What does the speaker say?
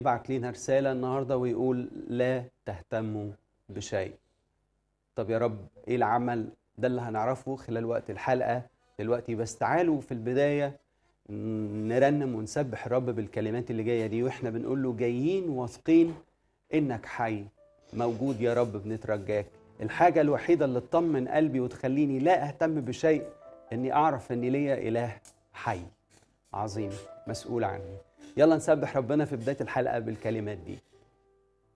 بعت لينا رسالة النهاردة ويقول لا تهتموا بشيء طب يا رب ايه العمل ده اللي هنعرفه خلال وقت الحلقة دلوقتي بس تعالوا في البداية نرنم ونسبح الرب بالكلمات اللي جاية دي واحنا بنقول له جايين واثقين انك حي موجود يا رب بنترجاك الحاجة الوحيدة اللي تطمن قلبي وتخليني لا اهتم بشيء اني اعرف ان ليا اله حي عظيم مسؤول عني يلا نسبح ربنا في بداية الحلقة بالكلمات دي